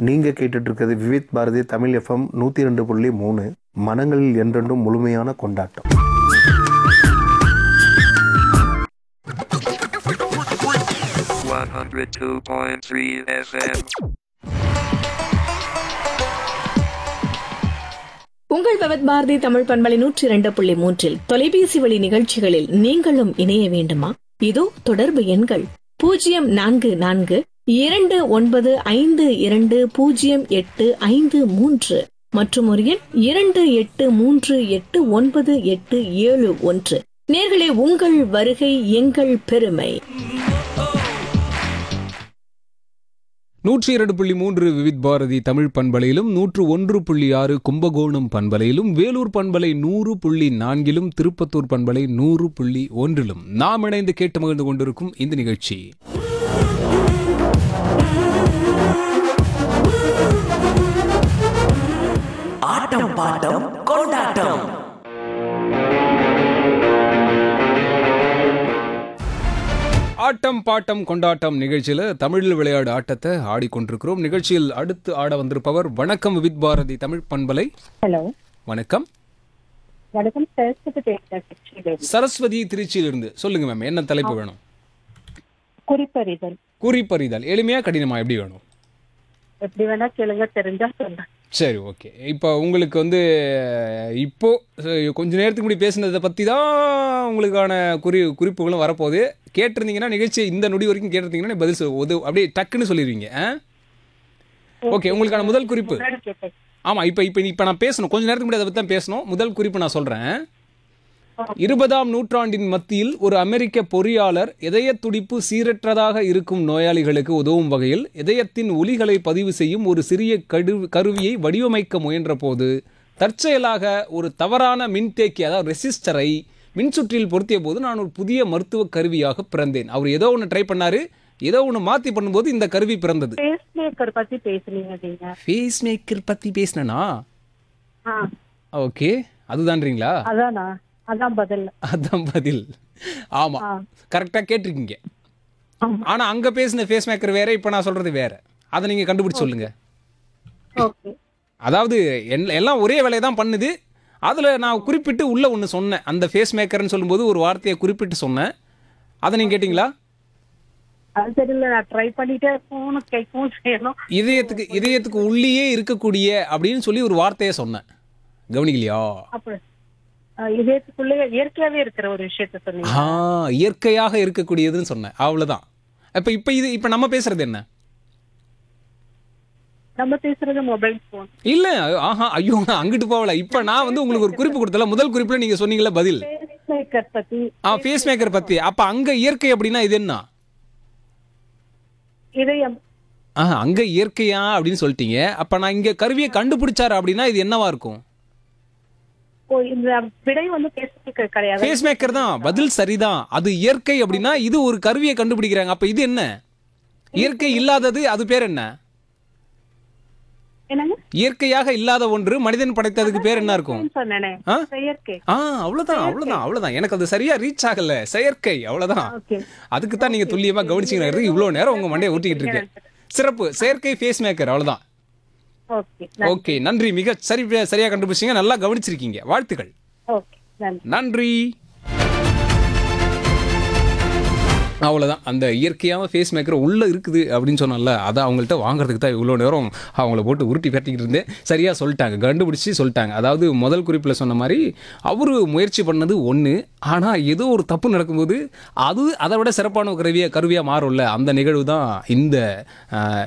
நீங்க கேட்டுட்டு இருக்கிறது விவித் பாரதி தமிழ் எஃப்எம் நூத்தி ரெண்டு புள்ளி மூணு மனங்களில் என்றென்றும் முழுமையான கொண்டாட்டம் One hundred two point three FM. உங்கள் பவத் பாரதி தமிழ் பண்பலை நூற்றி இரண்டு புள்ளி மூன்றில் தொலைபேசி வழி நிகழ்ச்சிகளில் நீங்களும் இணைய வேண்டுமா இதோ தொடர்பு எண்கள் பூஜ்ஜியம் நான்கு நான்கு இரண்டு ஒன்பது ஐந்து இரண்டு பூஜ்ஜியம் எட்டு ஐந்து மூன்று மற்றும் ஒரு எண் இரண்டு எட்டு மூன்று எட்டு ஒன்பது எட்டு ஏழு ஒன்று நேர்களே உங்கள் வருகை எங்கள் பெருமை நூற்றி இரண்டு புள்ளி மூன்று விவித் பாரதி தமிழ் பண்பலையிலும் நூற்று ஒன்று புள்ளி ஆறு கும்பகோணம் பண்பலையிலும் வேலூர் பண்பலை நூறு புள்ளி நான்கிலும் திருப்பத்தூர் பண்பலை நூறு புள்ளி ஒன்றிலும் நாம் இணைந்து கேட்டு மகிழ்ந்து கொண்டிருக்கும் இந்த நிகழ்ச்சி ஆட்டம் பாட்டம் கொண்டாட்டம் ஆட்டம் பாட்டம் கொண்டாட்டம் நிகழ்ச்சியில தமிழில் விளையாடு ஆட்டத்தை ஆடிக்கொண்டிருக்கிறோம் நிகழ்ச்சியில் அடுத்து ஆட வந்திருப்பவர் வணக்கம் விவித் பாரதி தமிழ் பண்பலை ஹலோ வணக்கம் வணக்கம் சரஸ்வதி பேசுறேன் திருச்சியிலிருந்து. சரஸ்வதி திருச்சியிலிருந்து சொல்லுங்க மேம் என்ன தலைப்பு வேணும் குறிப்பறிதல் குறிப்பறிதல் எளிமையா கடினமா எப்படி வேணும் எப்படி வேணா கேளுங்க தெரிஞ்சா சொல்றேன் சரி ஓகே இப்போ உங்களுக்கு வந்து இப்போ சரி, கொஞ்ச நேரத்துக்கு முன்னாடி பேசுனதை பற்றி தான் உங்களுக்கான குறி குறிப்புகளும் வரப்போகுது கேட்டிருந்தீங்கன்னா நிகழ்ச்சி இந்த நொடி வரைக்கும் கேட்டிருந்தீங்கன்னா பதில் சொல் உது அப்படியே டக்குன்னு சொல்லிடுவீங்க ஆ ஓகே உங்களுக்கான முதல் குறிப்பு முன்னாடி கேட்டேன் ஆமாம் இப்போ இப்போ இப்போ நான் பேசணும் கொஞ்ச நேரத்துக்கு முன்னாடி அதை பற்றி தான் பேசணும் முதல் குறிப்பு நான் சொல்கிறேன் இருபதாம் நூற்றாண்டின் மத்தியில் ஒரு அமெரிக்க பொறியாளர் இதய துடிப்பு சீரற்றதாக இருக்கும் நோயாளிகளுக்கு உதவும் வகையில் இதயத்தின் ஒலிகளை பதிவு செய்யும் ஒரு சிறிய கடு கருவியை வடிவமைக்க முயன்றபோது தற்செயலாக ஒரு தவறான மின்தேக்கி அதாவது ரெசிஸ்டரை மின்சுற்றில் பொருத்திய போது நான் ஒரு புதிய மருத்துவ கருவியாக பிறந்தேன் அவர் ஏதோ ஒன்று ட்ரை பண்ணாரு ஏதோ ஒன்று மாற்றி பண்ணும்போது இந்த கருவி பிறந்தது பேஸ் மேக்கர் பத்தி பேசுனீங்க நீங்க ஃபேஸ் மேக்கர் பற்றி பேசினேனா ஆ ஓகே அதுதான்றீங்களா அதானா அதான் பதில் அதான் பதில் ஆமா ஆ. கரெக்டா கேட்டிருக்கீங்க ஆமா. ஆனா அங்க பேசின ஃபேஸ் மேக்கர் வேற இப்ப நான் சொல்றது வேற அதை நீங்க கண்டுபிடிச்சு சொல்லுங்க ஓகே அதாவது எல்- எல்லாம் ஒரே வேலையை தான் பண்ணுது அதுல நான் குறிப்பிட்டு உள்ள ஒன்று சொன்னேன் அந்த ஃபேஸ் மேக்கர்னு சொல்லும்போது ஒரு வார்த்தையை குறிப்பிட்டு சொன்னேன் அதை நீங்க கேட்டிங்களா அது தெரியல நான் ட்ரை பண்ணிட்டே போனும் கேட்கவும் செய்யணும் இதயத்துக்கு இதயத்துக்கு உள்ளேயே இருக்கக்கூடிய அப்படின்னு சொல்லி ஒரு வார்த்தையை சொன்னேன் கவனிக்கலையா அப்ப அஹ், இதயத்துக்குள்ளே இயற்கையாவே இருக்கிற ஒரு விஷயத்த சொன்னீங்க ஆ இயற்கையாக இருக்கக்கூடியதுன்னு சொன்னேன் அவ்வளவுதான் இப்ப இப்ப இது இப்ப நம்ம பேசுறது என்ன நம்ம பேசுறது மொபைல் போன் இல்ல ஆஹா ஐயோ நான் அங்கிட்டு போகல இப்ப நான் வந்து உங்களுக்கு ஒரு குறிப்பு கொடுத்தல முதல் குறிப்புல நீங்க சொன்னீங்கல்ல பதில் பேஸ் மேக்கர் பத்தி ஆ ஃபேஸ் மேக்கர் பத்தி அப்ப அங்க இயற்கை அப்படின்னா இது என்ன இதயம் ஆ அங்க இயற்கையா அப்படின்னு சொல்லிட்டீங்க அப்ப நான் இங்க கருவியை கண்டுபிடிச்சாரு அப்படின்னா இது என்னவா இருக்கும் ஓ இந்த விடை வந்து பேஸ் மேக்கர் கிடையாது ஃபேஸ் மேக்கர் தான் பதில் சரிதான் அது இயற்கை அப்படின்னா இது ஒரு கருவியை கண்டுபிடிக்கிறாங்க அப்ப இது என்ன இயற்கை இல்லாதது அது பேர் என்ன என்னங்க இயற்கையாக இல்லாத ஒன்று மனிதன் படைத்ததுக்கு பேர் என்ன இருக்கும் சொன்னேனே ஆ? செயற்கை ஆ அவ்வளவுதான் அவ்வளவுதான் அவ்வளவுதான் எனக்கு அது சரியா ரீச் ஆகல செயற்கை அவ்வளவுதான் ஓகே அதுக்கு தான் நீங்க துல்லியமா கவனிச்சீங்க இவ்வளவு நேரம் உங்க மண்டையை ஊட்டிக்கிட்டு இருக்கேன் சிறப்பு செயற்கை ஃபேஸ் மேக்கர் அவ்வளவுதான் ஓகே ஓகே நன்றி மிக சரி சரியா கண்டுபிடிச்சீங்க நல்லா கவனிச்சிருக்கீங்க வாழ்த்துக்கள் ஓகே நன்றி நன்றி அவ்வளோதான் அந்த இயற்கையான ஃபேஸ் மேக்கர் உள்ளே இருக்குது அப்படின்னு சொன்னால அதை அவங்கள்ட்ட வாங்குறதுக்கு தான் இவ்வளோ நேரம் அவங்கள போட்டு உருட்டி பரட்டிக்கிட்டு இருந்தேன் சரியாக சொல்லிட்டாங்க கண்டுபிடிச்சி சொல்லிட்டாங்க அதாவது முதல் குறிப்பில் சொன்ன மாதிரி அவரு முயற்சி பண்ணது ஒன்று ஆனால் ஏதோ ஒரு தப்பு நடக்கும்போது அது அதை விட சிறப்பான ஒரு கருவியாக கருவியாக மாறும்ல அந்த நிகழ்வு தான் இந்த ஆஹ்,